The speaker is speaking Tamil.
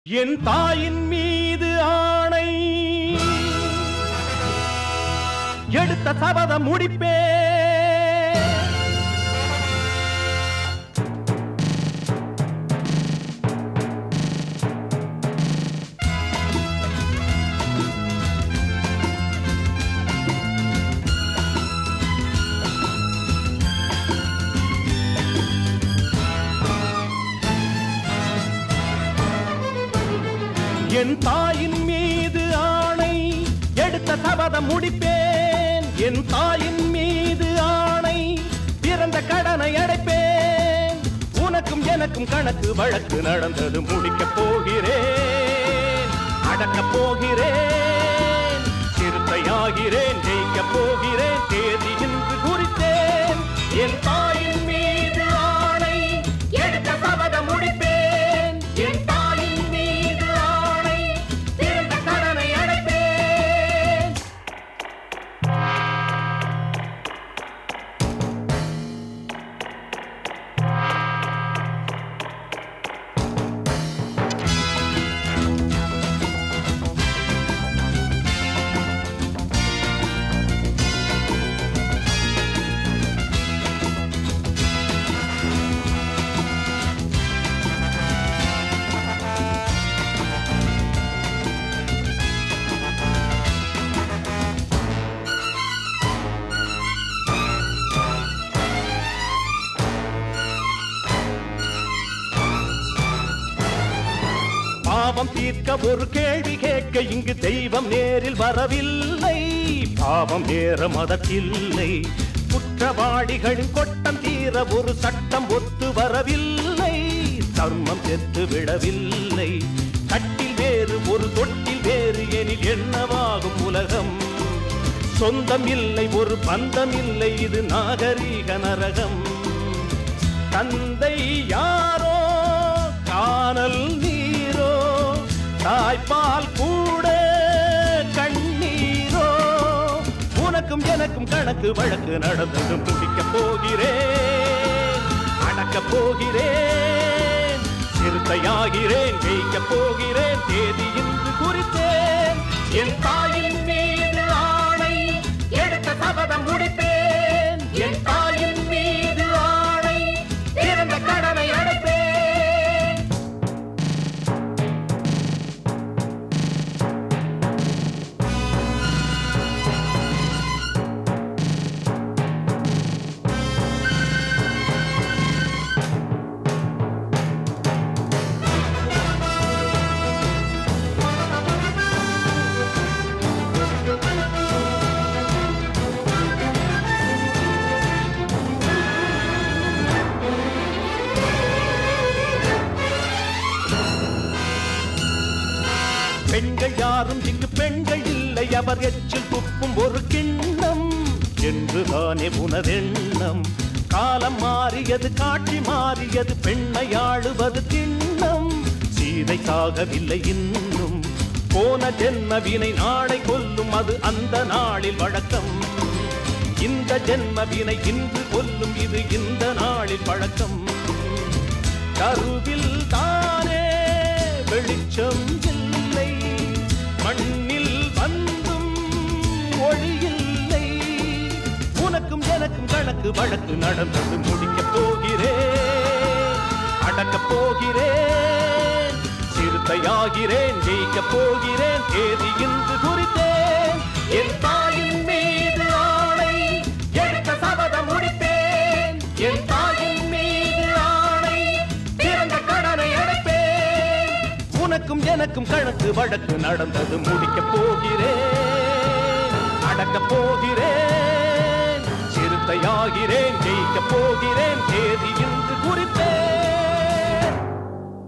என் தாயின் மீது ஆணை எடுத்த சபதம் முடிப்பே என் தாயின் மீது ஆணை எடுத்த சபதம் முடிப்பேன் என் தாயின் மீது ஆணை பிறந்த கடனை அடைப்பேன் உனக்கும் எனக்கும் கணக்கு வழக்கு நடந்தது முடிக்கப் போகிறேன் அடக்கப் போகிறேன் சிறுத்தையாகிறேன் ஜெயிக்கப் போகிறேன் தேதி இன்று குறித்தேன் என் தாயின் மீது ஆணை எடுத்த சபதம் முடிப்பேன் என் தாயின் மீது ஆணை பிறந்த கடனை அடைப்பேன் பாவம் தீர்க்க ஒரு கேள்வி கேட்க இங்கு தெய்வம் நேரில் வரவில்லை பாவம் நேர மதத்தில்லை குற்றவாளிகளின் கொட்டம் தீர ஒரு சட்டம் ஒத்து வரவில்லை தர்மம் செத்து விடவில்லை கட்டில் வேறு ஒரு தொட்டில் வேறு எனில் என்னவாகும் உலகம் சொந்தம் இல்லை ஒரு பந்தம் இல்லை இது நாகரீக நரகம் தந்தை யாரோ காணல் நீரோ தாய்ப்பால் கூட கண்ணீரோ உனக்கும் எனக்கும் கணக்கு வழக்கு நடந்தது முடிக்கப் போகிறேன் அடக்கப் போகிறேன் சிறுத்தையாகிறேன் ஜெயிக்கப் போகிறேன் தேதி இன்று குறித்தேன் என் தாயின் மீது ஆணை எடுத்த சபதம் முடிப்பேன் என் தாயின் மீது ஆணை பிறந்த கடனை அடைப்பேன் பெண்கள் யாரும் இங்கு பெண்கள் இல்லை அவர் எச்சில் துப்பும் ஒரு கிண்ணம் என்றுதானே உனதெண்ணம் காலம் மாறியது காட்சி மாறியது பெண்ணை ஆளுவது கிண்ணம் சீதை சாகவில்லை இன்னும் போன ஜென்ம வினை நாளை கொல்லும் அது அந்த நாளில் வழக்கம் இந்த ஜென்ம வினை இன்று கொல்லும் இது இந்த நாளில் பழக்கம் கருவில் தானே வெளிச்சம் இல்லை மண்ணில் வந்தும் ஒளியில்லை உனக்கும் எனக்கும் கணக்கு வழக்கு நடந்தது முடிக்கப் போகிறேன் அடக்கப் போகிறேன் சிறுத்தையாகிறேன் ஜெயிக்கப் போகிறேன் தேதி இன்று குறித்தேன் என் தாயின் மீது ஆணை எடுத்த சபதம் முடிப்பேன் என் தாயின் மீது ஆணை பிறந்த கடனை அடைப்பேன் உனக்கும் எனக்கும் கணக்கு வழக்கு நடந்தது முடிக்கப் போகிறேன் அடக்கப் போகிறேன் சிறுத்தையாகிறேன் ஜெயிக்கப் போகிறேன் தேதி இன்று குறிப்பேன்